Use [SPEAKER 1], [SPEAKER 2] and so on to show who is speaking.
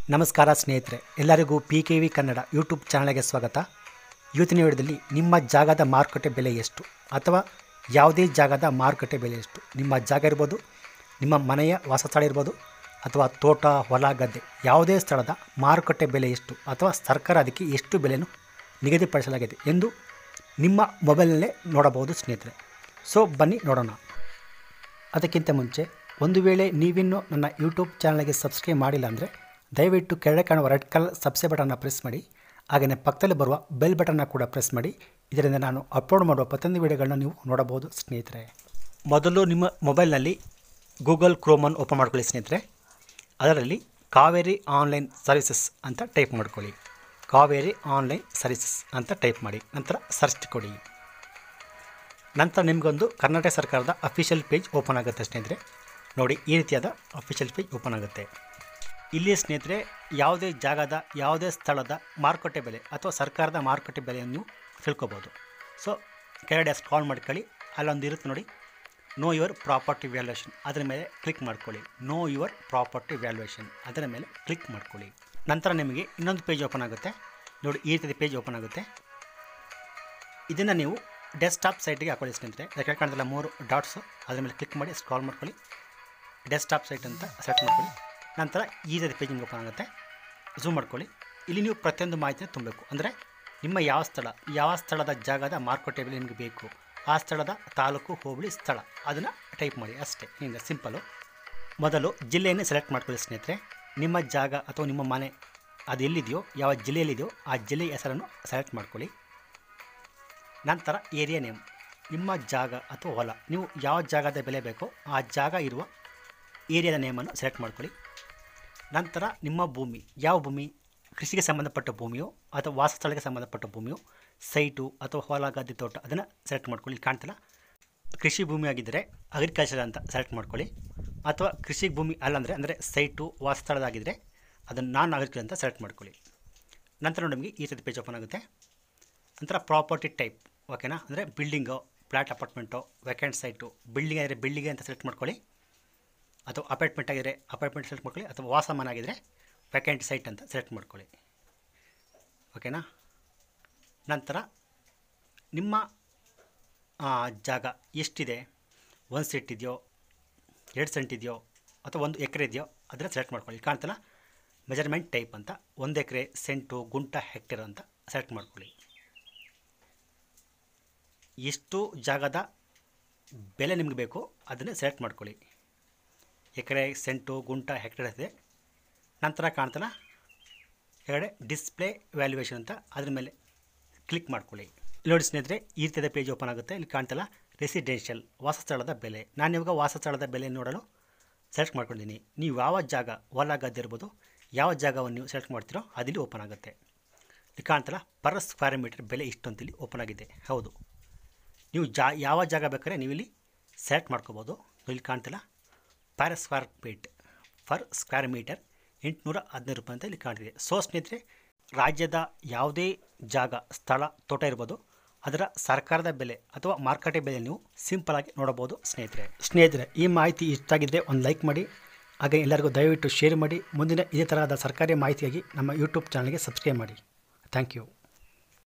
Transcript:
[SPEAKER 1] ನಮಸ್ಕಾರ ಸ್ನೇಹಿತರೆ ಎಲ್ಲರಿಗೂ P K V Kannada YouTube ಚಾನಲ್ಗೆ ಸ್ವಾಗತ ಇವತ್ತಿನ ವಿಡಿಯೋದಲ್ಲಿ ನಿಮ್ಮ ಜಾಗದ ಮಾರುಕಟ್ಟೆ ಬೆಲೆ ಎಷ್ಟು ಅಥವಾ ಯಾವುದೇ ಜಾಗದ ಮಾರುಕಟ್ಟೆ ಬೆಲೆ ಎಷ್ಟು ನಿಮ್ಮ ಜಾಗ ಇರ್ಬೋದು ನಿಮ್ಮ ಮನೆಯ ವಾಸಸ್ಥಳ ಇರ್ಬೋದು ಅಥವಾ ತೋಟ ಹೊಲ ಗದ್ದೆ ಯಾವುದೇ ಸ್ಥಳದ ಮಾರುಕಟ್ಟೆ ಬೆಲೆ ಎಷ್ಟು ಅಥವಾ ಸರ್ಕಾರ ಅದಕ್ಕೆ ಎಷ್ಟು ಬೆಲೆಯನ್ನು ನಿಗದಿಪಡಿಸಲಾಗಿದೆ ಎಂದು ನಿಮ್ಮ ಮೊಬೈಲ್ನಲ್ಲೇ ನೋಡಬಹುದು ಸ್ನೇಹಿತರೆ ಸೊ ಬನ್ನಿ ನೋಡೋಣ ಅದಕ್ಕಿಂತ ಮುಂಚೆ ಒಂದು ವೇಳೆ ನೀವಿನ್ನೂ ನನ್ನ ಯೂಟ್ಯೂಬ್ ಚಾನಲ್ಗೆ ಸಬ್ಸ್ಕ್ರೈಬ್ ಮಾಡಿಲ್ಲ ಅಂದರೆ ದಯವಿಟ್ಟು ಕೆಳಗೆ ಕಾಣುವ ರೆಡ್ ಕಲರ್ ಸಬ್ಸ್ಕ್ರೈಬ್ ಬಟನ್ನ ಪ್ರೆಸ್ ಮಾಡಿ ಹಾಗೆಯೇ ಪಕ್ಕದಲ್ಲಿ ಬರುವ ಬೆಲ್ ಬಟನ್ನ ಕೂಡ ಪ್ರೆಸ್ ಮಾಡಿ ಇದರಿಂದ ನಾನು ಅಪ್ಲೋಡ್ ಮಾಡುವ ಪ್ರತಿಯೊಂದು ವಿಡಿಯೋಗಳನ್ನ ನೀವು ನೋಡಬಹುದು ಸ್ನೇಹಿತರೆ ಮೊದಲು ನಿಮ್ಮ ಮೊಬೈಲ್ನಲ್ಲಿ ಗೂಗಲ್ ಕ್ರೋಮನ್ನು ಓಪನ್ ಮಾಡ್ಕೊಳ್ಳಿ ಸ್ನೇಹಿತರೆ ಅದರಲ್ಲಿ ಕಾವೇರಿ ಆನ್ಲೈನ್ ಸರ್ವಿಸಸ್ ಅಂತ ಟೈಪ್ ಮಾಡ್ಕೊಳ್ಳಿ ಕಾವೇರಿ ಆನ್ಲೈನ್ ಸರ್ವಿಸಸ್ ಅಂತ ಟೈಪ್ ಮಾಡಿ ನಂತರ ಸರ್ಚ್ ಕೊಡಿ ನಂತರ ನಿಮಗೊಂದು ಕರ್ನಾಟಕ ಸರ್ಕಾರದ ಅಫಿಷಿಯಲ್ ಪೇಜ್ ಓಪನ್ ಆಗುತ್ತೆ ಸ್ನೇಹಿತರೆ ನೋಡಿ ಈ ರೀತಿಯಾದ ಅಫಿಷಿಯಲ್ ಪೇಜ್ ಓಪನ್ ಆಗುತ್ತೆ ಇಲ್ಲಿ ಸ್ನೇಹಿತರೆ ಯಾವುದೇ ಜಾಗದ ಯಾವುದೇ ಸ್ಥಳದ ಮಾರುಕಟ್ಟೆ ಬೆಲೆ ಅಥವಾ ಸರ್ಕಾರದ ಮಾರುಕಟ್ಟೆ ಬೆಲೆಯನ್ನು ನೀವು ತಿಳ್ಕೊಬೋದು ಸೊ ಕೆಳಗಡೆ ಸ್ಕ್ರಾಲ್ ಮಾಡ್ಕೊಳ್ಳಿ ಅಲ್ಲೊಂದು ಇರುತ್ತೆ ನೋಡಿ ನೋ ಯುವರ್ ಪ್ರಾಪರ್ಟಿ ವ್ಯಾಲ್ಯೂಯೇಷನ್ ಅದರ ಮೇಲೆ ಕ್ಲಿಕ್ ಮಾಡ್ಕೊಳ್ಳಿ ನೋ ಯುವರ್ ಪ್ರಾಪರ್ಟಿ ವ್ಯಾಲ್ಯೂಯೇಷನ್ ಅದರ ಮೇಲೆ ಕ್ಲಿಕ್ ಮಾಡ್ಕೊಳ್ಳಿ ನಂತರ ನಿಮಗೆ ಇನ್ನೊಂದು ಪೇಜ್ ಓಪನ್ ಆಗುತ್ತೆ ನೋಡಿ ಈ ರೀತಿಯ ಪೇಜ್ ಓಪನ್ ಆಗುತ್ತೆ ಇದನ್ನು ನೀವು ಡೆಸ್ಕ್ಟಾಪ್ ಸೈಟಿಗೆ ಹಾಕೊಳ್ಳಿ ಸ್ನೇಹಿತರೆ ಯಾಕೆ ಕಾಣ್ತಿಲ್ಲ ಮೂರು ಡಾಟ್ಸು ಅದ್ರ ಮೇಲೆ ಕ್ಲಿಕ್ ಮಾಡಿ ಸ್ಕ್ರಾಲ್ ಮಾಡ್ಕೊಳ್ಳಿ ಡೆಸ್ಕ್ಟಾಪ್ ಸೈಟ್ ಅಂತ ಸೆಟ್ ಮಾಡ್ಕೊಳ್ಳಿ ನಂತರ ಈ ರೀತಿ ಪೇಜ್ ನಿಮ್ಗೆ ಓಪನ್ ಆಗುತ್ತೆ ಝೂಮ್ ಮಾಡ್ಕೊಳ್ಳಿ ಇಲ್ಲಿ ನೀವು ಪ್ರತಿಯೊಂದು ಮಾಹಿತಿನ ತುಂಬಬೇಕು ಅಂದರೆ ನಿಮ್ಮ ಯಾವ ಸ್ಥಳ ಯಾವ ಸ್ಥಳದ ಜಾಗದ ಮಾರುಕಟ್ಟೆ ಬೆಲೆ ನಿಮಗೆ ಬೇಕು ಆ ಸ್ಥಳದ ತಾಲೂಕು ಹೋಬಳಿ ಸ್ಥಳ ಅದನ್ನು ಟೈಪ್ ಮಾಡಿ ಅಷ್ಟೇ ಹಿಂಗೆ ಸಿಂಪಲು ಮೊದಲು ಜಿಲ್ಲೆಯನ್ನೇ ಸೆಲೆಕ್ಟ್ ಮಾಡ್ಕೊಳ್ಳಿ ಸ್ನೇಹಿತರೆ ನಿಮ್ಮ ಜಾಗ ಅಥವಾ ನಿಮ್ಮ ಮನೆ ಅದು ಎಲ್ಲಿದೆಯೋ ಯಾವ ಜಿಲ್ಲೆಯಲ್ಲಿದೆಯೋ ಆ ಜಿಲ್ಲೆಯ ಹೆಸರನ್ನು ಸೆಲೆಕ್ಟ್ ಮಾಡ್ಕೊಳ್ಳಿ ನಂತರ ಏರಿಯಾ ನೇಮ್ ನಿಮ್ಮ ಜಾಗ ಅಥವಾ ಹೊಲ ನೀವು ಯಾವ ಜಾಗದ ಬೆಲೆ ಬೇಕೋ ಆ ಜಾಗ ಇರುವ ಏರಿಯಾದ ನೇಮನ್ನು ಸೆಲೆಕ್ಟ್ ಮಾಡ್ಕೊಳ್ಳಿ ನಂತರ ನಿಮ್ಮ ಭೂಮಿ ಯಾವ ಭೂಮಿ ಕೃಷಿಗೆ ಸಂಬಂಧಪಟ್ಟ ಭೂಮಿಯೋ ಅಥವಾ ವಾಸಸ್ಥಳಕ್ಕೆ ಸಂಬಂಧಪಟ್ಟ ಭೂಮಿಯೋ ಸೈಟು ಅಥವಾ ಹೊಲ ಗದ್ದೆ ತೋಟ ಅದನ್ನು ಸೆಲೆಕ್ಟ್ ಮಾಡ್ಕೊಳ್ಳಿ ಇಲ್ಲಿ ಕಾಣ್ತಲ್ಲ ಕೃಷಿ ಭೂಮಿ ಆಗಿದ್ದರೆ ಅಗ್ರಿಕಲ್ಚರ್ ಅಂತ ಸೆಲೆಕ್ಟ್ ಮಾಡ್ಕೊಳ್ಳಿ ಅಥವಾ ಕೃಷಿ ಭೂಮಿ ಅಲ್ಲಂದರೆ ಅಂದರೆ ಸೈಟು ವಾಸಸ್ಥಳದಾಗಿದ್ದರೆ ಅದನ್ನು ನಾನ್ ಅಗ್ರಿಕಲ್ಚರ್ ಅಂತ ಸೆಲೆಕ್ಟ್ ಮಾಡ್ಕೊಳ್ಳಿ ನಂತರ ನೋಡಿ ನಿಮಗೆ ಈ ರೀತಿ ಪೇಜ್ ಓಪನ್ ಆಗುತ್ತೆ ನಂತರ ಪ್ರಾಪರ್ಟಿ ಟೈಪ್ ಓಕೆನಾ ಅಂದರೆ building flat apartment vacant site building ಆಗಿದ್ರೆ ಬಿಲ್ಡಿಂಗ್ ಅಂತ ಸೆಲೆಕ್ಟ್ ಮಾಡ್ಕೊಳ್ಳಿ ಅಥವಾ ಅಪಾರ್ಟ್ಮೆಂಟ್ ಆಗಿದ್ರೆ ಅಪಾರ್ಟ್ಮೆಂಟ್ ಸೆಲೆಕ್ಟ್ ಮಾಡ್ಕೊಳ್ಳಿ ಅಥವಾ ವಾಸ ಮನೆ ಆಗಿದ್ರೆ ವೆಕೆಂಟ್ ಸೈಟ್ ಅಂತ ಸೆಲೆಕ್ಟ್ ಮಾಡ್ಕೊಳ್ಳಿ ಓಕೆನಾ ನಂತರ ನಿಮ್ಮ ಆ, ಜಾಗ ಎಷ್ಟಿದೆ ಒಂದು ಸೆಟ್ ಇದೆಯೋ ಎರಡು ಸೆಂಟ್ ಇದೆಯೋ ಅಥವಾ ಒಂದು ಎಕರೆ ಇದೆಯೋ ಅದನ್ನು ಸೆಲೆಕ್ಟ್ ಮಾಡ್ಕೊಳ್ಳಿ ಕಾಣ್ತಲ್ಲ ಮೆಜರ್ಮೆಂಟ್ ಟೈಪ್ ಅಂತ ಒಂದು ಎಕರೆ ಸೆಂಟು ಗುಂಟ ಹೆಕ್ಟೇರ್ ಅಂತ ಸೆಲೆಕ್ಟ್ ಮಾಡ್ಕೊಳ್ಳಿ ಎಷ್ಟು ಜಾಗದ ಬೆಲೆ ನಿಮಗೆ ಬೇಕು ಅದನ್ನೇ ಸೆಲೆಕ್ಟ್ ಮಾಡ್ಕೊಳ್ಳಿ ಎಕರೆ ಸೆಂಟು ಗುಂಟ ಹೆಕ್ಟೇರ್ ಇದೆ ನಂತರ ಕಾಣ್ತಲ್ಲ ಕೆಳಗಡೆ ಡಿಸ್ಪ್ಲೇ ವ್ಯಾಲ್ಯೂಯೇಷನ್ ಅಂತ ಅದ್ರ ಮೇಲೆ ಕ್ಲಿಕ್ ಮಾಡ್ಕೊಳ್ಳಿ ಇಲ್ಲಿ ನೋಡಿ ಸ್ನೇಹಿತರೆ ಈ ರೀತಿಯಾದ ಪೇಜ್ ಓಪನ್ ಆಗುತ್ತೆ ಇಲ್ಲಿ ಕಾಣ್ತಲ್ಲ ರೆಸಿಡೆನ್ಷಿಯಲ್ ವಾಸಸ್ಥಳದ ಬೆಲೆ ನಾನು ಇವಾಗ ವಾಸಸ್ಥಳದ ಬೆಲೆ ನೋಡಲು ಸೆಲೆಕ್ಟ್ ಮಾಡ್ಕೊಂಡಿದ್ದೀನಿ ನೀವು ಯಾವ ಜಾಗ ಹೊಲ ಗದ್ದೆ ಇರ್ಬೋದು ಯಾವ ಜಾಗವನ್ನು ನೀವು ಸೆಲೆಕ್ಟ್ ಮಾಡ್ತೀರೋ ಅದಿಲ್ಲಿ ಓಪನ್ ಆಗುತ್ತೆ ಇಲ್ಲಿ ಕಾಣ್ತಲ್ಲ ಪರ್ ಸ್ಕ್ವೇರ್ ಮೀಟರ್ ಬೆಲೆ ಇಷ್ಟು ಅಂತೇಳಿ ಓಪನ್ ಆಗಿದೆ ಹೌದು ನೀವು ಜಾ ಯಾವ ಜಾಗ ಬೇಕಾದ್ರೆ ನೀವು ಇಲ್ಲಿ ಸೆಲೆಕ್ಟ್ ಮಾಡ್ಕೋಬೋದು ಇಲ್ಲಿ ಕಾಣ್ತಿಲ್ಲ per square feet per square metre ಎಂಟುನೂರ ಹದಿನೈದು ರೂಪಾಯಿ ಅಂತ ಇಲ್ಲಿ ಕಾಣ್ತಿದೆ ಸೊ ಸ್ನೇಹಿತರೆ ರಾಜ್ಯದ ಯಾವುದೇ ಜಾಗ ಸ್ಥಳ ತೋಟ ಇರ್ಬೋದು ಅದರ ಸರ್ಕಾರದ ಬೆಲೆ ಅಥವಾ ಮಾರುಕಟ್ಟೆ ಬೆಲೆ ನೀವು ಸಿಂಪಲಾಗಿ ನೋಡಬಹುದು ಸ್ನೇಹಿತರೆ ಸ್ನೇಹಿತರೆ ಈ ಮಾಹಿತಿ ಇಷ್ಟ ಆಗಿದ್ದರೆ ಒಂದು ಲೈಕ್ ಮಾಡಿ ಹಾಗೆ ಎಲ್ಲರಿಗೂ ದಯವಿಟ್ಟು ಶೇರ್ ಮಾಡಿ ಮುಂದಿನ ಇದೇ ತರಹದ ಸರ್ಕಾರಿ ಮಾಹಿತಿಯಾಗಿ ನಮ್ಮ ಯೂಟ್ಯೂಬ್ ಚಾನಲ್ಗೆ ಸಬ್ಸ್ಕ್ರೈಬ್ ಮಾಡಿ ಥ್ಯಾಂಕ್ ಯು